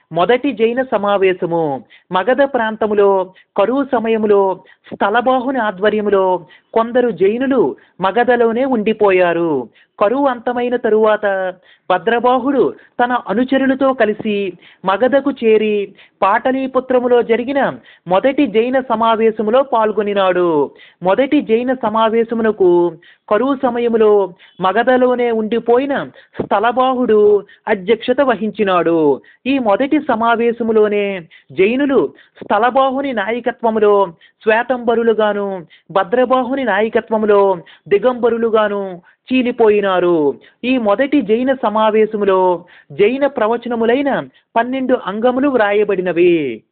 మొదటి జైన సమావేశము మగధ ప్రాంతములో కరువు సమయములో స్థలబాహుని ఆధ్వర్యములో కొందరు జైనులు మగధలోనే ఉండిపోయారు కరువు అంతమైన తరువాత భద్రబాహుడు తన అనుచరులతో కలిసి మగధకు చేరి పాటలీపుత్రములో జరిగిన మొదటి జైన సమావేశములో పాల్గొనినాడు మొదటి జైన సమావేశమునకు కరువు సమయములో మగధలోనే ఉండిపోయిన స్థలబాహుడు అధ్యక్షత వహించినాడు ఈ మొదటి సమావేశములోనే జైనులు స్థలబాహుని నాయకత్వములో శ్వేతంబరులుగాను భద్రబాహుని నాయకత్వములో దిగంబరులుగాను చీలిపోయినారు ఈ మొదటి జైన సమావేశములో జైన ప్రవచనములైన పన్నెండు అంగములు వ్రాయబడినవి